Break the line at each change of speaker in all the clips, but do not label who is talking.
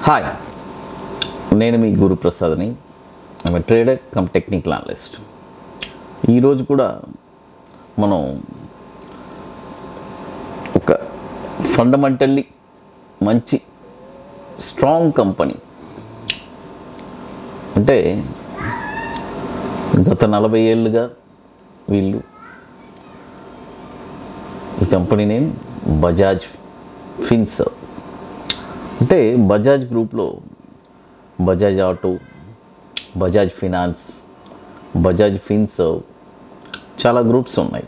hi నేను మీ గురుప్రసాద్ని I'm trader cum technical analyst ఈరోజు కూడా మనం ఒక ఫండమెంటల్లీ మంచి స్ట్రాంగ్ కంపెనీ అంటే గత నలభై ఏళ్ళుగా వీళ్ళు ఈ కంపెనీ నేమ్ బజాజ్ ఫిన్సర్ అంటే బజాజ్ గ్రూప్లో Bajaj Auto Bajaj Finance Bajaj Finserv చాలా గ్రూప్స్ ఉన్నాయి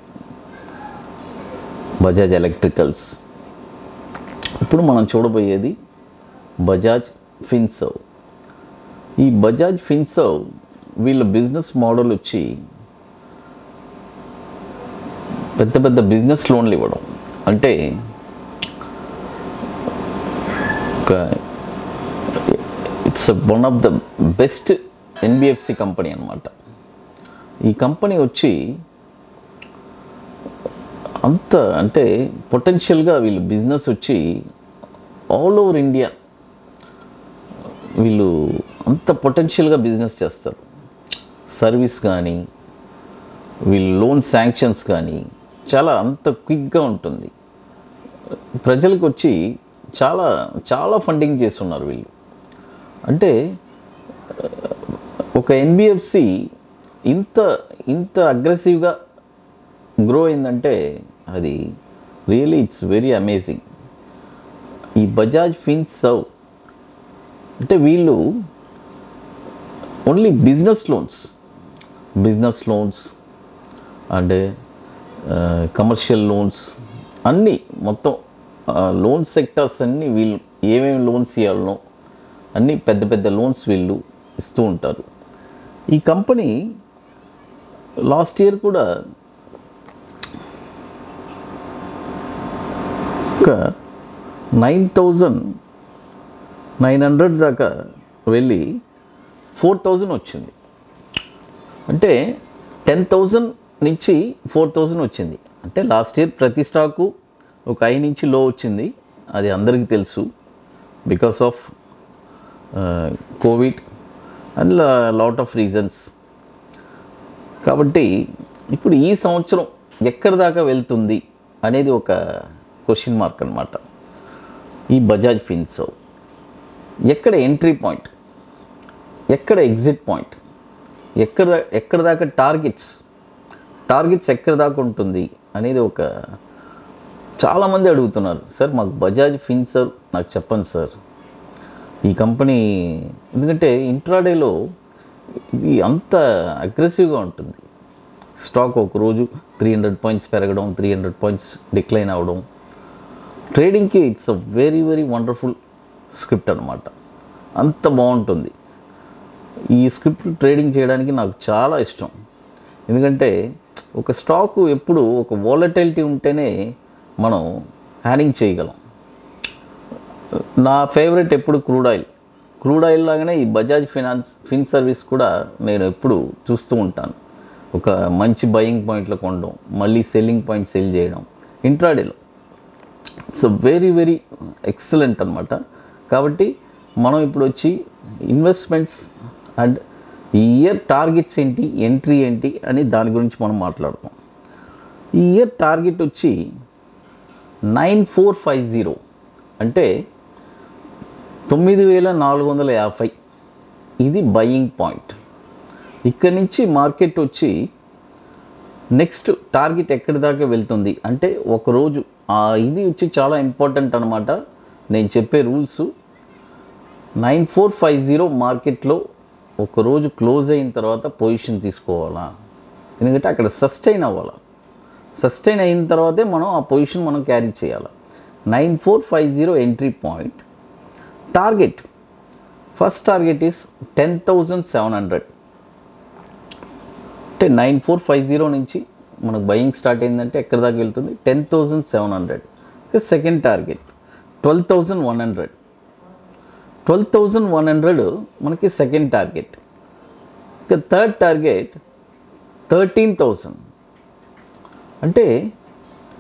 బజాజ్ ఎలక్ట్రికల్స్ ఇప్పుడు మనం చూడబోయేది బజాజ్ ఫిన్సర్వ్ ఈ బజాజ్ ఫిన్సర్వ్ వీళ్ళ బిజినెస్ మోడల్ వచ్చి పెద్ద పెద్ద బిజినెస్ లోన్లు ఇవ్వడం అంటే ఒక it's one of the best NBFC company అనమాట ఈ కంపెనీ వచ్చి అంత అంటే పొటెన్షియల్గా వీళ్ళు బిజినెస్ వచ్చి ఆల్ ఓవర్ ఇండియా వీళ్ళు అంత పొటెన్షియల్గా బిజినెస్ చేస్తారు సర్వీస్ కానీ వీళ్ళు లోన్ శాంక్షన్స్ కానీ చాలా అంత క్విక్గా ఉంటుంది ప్రజలకు వచ్చి చాలా చాలా ఫండింగ్ చేస్తున్నారు వీళ్ళు అంటే ఒక ఎన్బిఎఫ్సి ఇంత ఇంత అగ్రెసివ్గా గ్రో అయిందంటే అది రియలీ ఇట్స్ వెరీ అమేజింగ్ ఈ బజాజ్ ఫిన్స్ సర్వ్ అంటే వీళ్ళు only business loans business loans and commercial loans అన్నీ మొత్తం లోన్ సెక్టర్స్ అన్నీ వీళ్ళు ఏమేమి లోన్స్ ఇవ్వాలనో అన్నీ పెద్ద పెద్ద లోన్స్ వీళ్ళు ఇస్తూ ఉంటారు ఈ కంపెనీ లాస్ట్ ఇయర్ కూడా ఒక నైన్ థౌజండ్ నైన్ హండ్రెడ్ దాకా వెళ్ళి ఫోర్ థౌజండ్ వచ్చింది అంటే టెన్ థౌజండ్ నుంచి ఫోర్ థౌజండ్ వచ్చింది అంటే లాస్ట్ ఇయర్ ప్రతి స్టాకు ఒక ఐ నుంచి లో వచ్చింది అది అందరికీ తెలుసు because of covid and lot of reasons కాబట్టి ఇప్పుడు ఈ సంవత్సరం ఎక్కడి దాకా వెళ్తుంది అనేది ఒక క్వశ్చన్ మార్క్ అనమాట ఈ బజాజ్ ఫిన్సో ఎక్కడ ఎంట్రీ పాయింట్ ఎక్కడ ఎగ్జిట్ పాయింట్ ఎక్కడ ఎక్కడ దాకా టార్గెట్స్ టార్గెట్స్ ఎక్కడ దాకా ఉంటుంది అనేది ఒక చాలామంది అడుగుతున్నారు సార్ మాకు బజాజ్ ఫిన్సర్ నాకు చెప్పండి సార్ ఈ కంపెనీ ఎందుకంటే ఇంట్రాడేలో ఇది అంత అగ్రెసివ్గా ఉంటుంది స్టాక్ ఒక రోజు త్రీ హండ్రెడ్ పాయింట్స్ పెరగడం త్రీ హండ్రెడ్ పాయింట్స్ డిక్లైన్ అవ్వడం ట్రేడింగ్కి it's a very very wonderful script అనమాట అంత బాగుంటుంది ఈ స్క్రిప్ట్ ట్రేడింగ్ చేయడానికి నాకు చాలా ఇష్టం ఎందుకంటే ఒక స్టాకు ఎప్పుడు ఒక వాలటైలిటీ ఉంటేనే మనం హ్యాండింగ్ చేయగలం నా ఫేవరెట్ ఎప్పుడు క్రూడ్ ఆయిల్ క్రూడ్ ఆయిల్ లాగానే ఈ బజాజ్ ఫినాన్స్ ఫిన్ సర్వీస్ కూడా నేను ఎప్పుడు చూస్తూ ఉంటాను ఒక మంచి బయింగ్ పాయింట్లో కొనడం మళ్ళీ సెల్లింగ్ పాయింట్ సెల్ చేయడం ఇంట్రాడేలో ఇట్స్ వెరీ వెరీ ఎక్సలెంట్ అనమాట కాబట్టి మనం ఇప్పుడు వచ్చి ఇన్వెస్ట్మెంట్స్ అండ్ ఈ ఇయర్ టార్గెట్స్ ఏంటి ఎంట్రీ ఏంటి అని దాని గురించి మనం మాట్లాడతాం ఈ ఇయర్ టార్గెట్ వచ్చి నైన్ ఫోర్ ఫైవ్ జీరో అంటే తొమ్మిది వేల నాలుగు వందల యాభై ఇది బయింగ్ పాయింట్ ఇక్కడి నుంచి మార్కెట్ వచ్చి నెక్స్ట్ టార్గెట్ ఎక్కడి దాకా వెళ్తుంది అంటే ఒకరోజు ఆ ఇది వచ్చి చాలా ఇంపార్టెంట్ అనమాట నేను చెప్పే rules nine four five zero మార్కెట్లో ఒకరోజు క్లోజ్ అయిన తర్వాత పొజిషన్ తీసుకోవాలా ఎందుకంటే అక్కడ సస్టైన్ అవ్వాలా సస్టైన్ అయిన తర్వాతే మనం ఆ పొజిషన్ మనం క్యారీ చేయాలి nine four five zero entry point target first target is ten thousand seven hundred అంటే నైన్ ఫోర్ ఫైవ్ జీరో నుంచి మనకు బయింగ్ స్టార్ట్ అయిందంటే ఎక్కడి దాకా వెళ్తుంది ten thousand seven hundred second target twelve thousand one hundred twelve thousand one hundred మనకి second target ఇక third target thirteen thousand అంటే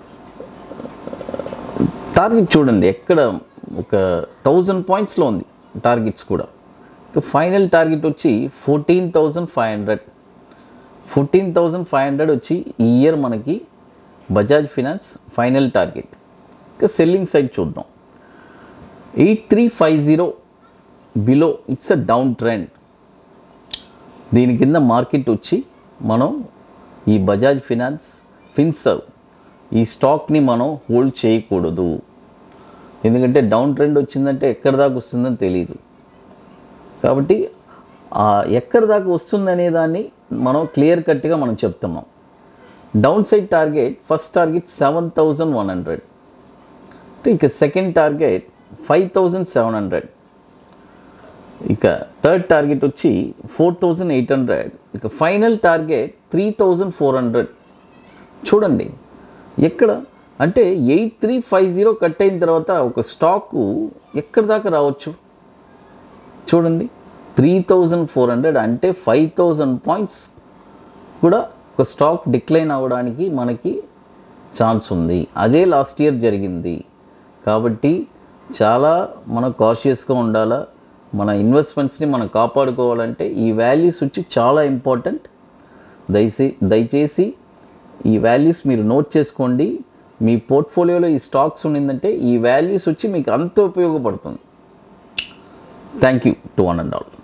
టార్గెట్ చూడండి ఎక్కడ ఒక థౌజండ్ పాయింట్స్లో ఉంది టార్గెట్స్ కూడా ఇక ఫైనల్ టార్గెట్ వచ్చి fourteen thousand five hundred fourteen thousand five hundred వచ్చి ఈ ఇయర్ మనకి బజాజ్ ఫినాన్స్ ఫైనల్ టార్గెట్ ఇక సెల్లింగ్ సైడ్ చూద్దాం eight three five zero below it's a down trend దీని కింద మార్కెట్ వచ్చి మనం ఈ బజాజ్ ఫినాన్స్ ఫిన్సర్వ్ ఈ స్టాక్ని మనం హోల్డ్ చేయకూడదు ఎందుకంటే డౌన్ ట్రెండ్ వచ్చిందంటే ఎక్కడి దాకా వస్తుందని తెలియదు కాబట్టి ఆ ఎక్కడి దాకా వస్తుందనే దాన్ని మనం క్లియర్ కట్గా మనం చెప్తున్నాం down side target first target seven thousand one hundred ఇక second target five thousand seven hundred ఇక థర్డ్ టార్గెట్ వచ్చి ఫోర్ థౌజండ్ ఎయిట్ హండ్రెడ్ ఇక final target three thousand four hundred చూడండి ఎక్కడ అంటే eight three five zero cut అయిన తర్వాత ఒక స్టాకు ఎక్కడి దాకా రావచ్చు చూడండి త్రీ థౌజండ్ ఫోర్ హండ్రెడ్ అంటే ఫైవ్ థౌజండ్ పాయింట్స్ కూడా ఒక స్టాక్ డిక్లైన్ అవ్వడానికి మనకి ఛాన్స్ ఉంది అదే లాస్ట్ ఇయర్ జరిగింది కాబట్టి చాలా మనం కాషియస్గా ఉండాలా మన ఇన్వెస్ట్మెంట్స్ని మనం కాపాడుకోవాలంటే ఈ వాల్యూస్ వచ్చి చాలా ఇంపార్టెంట్ దయచే దయచేసి ఈ వాల్యూస్ మీరు నోట్ చేసుకోండి మీ పోర్ట్ఫోలియోలో ఈ స్టాక్స్ ఉండిందంటే ఈ వాల్యూస్ వచ్చి మీకు అంత ఉపయోగపడుతుంది thank you to one and all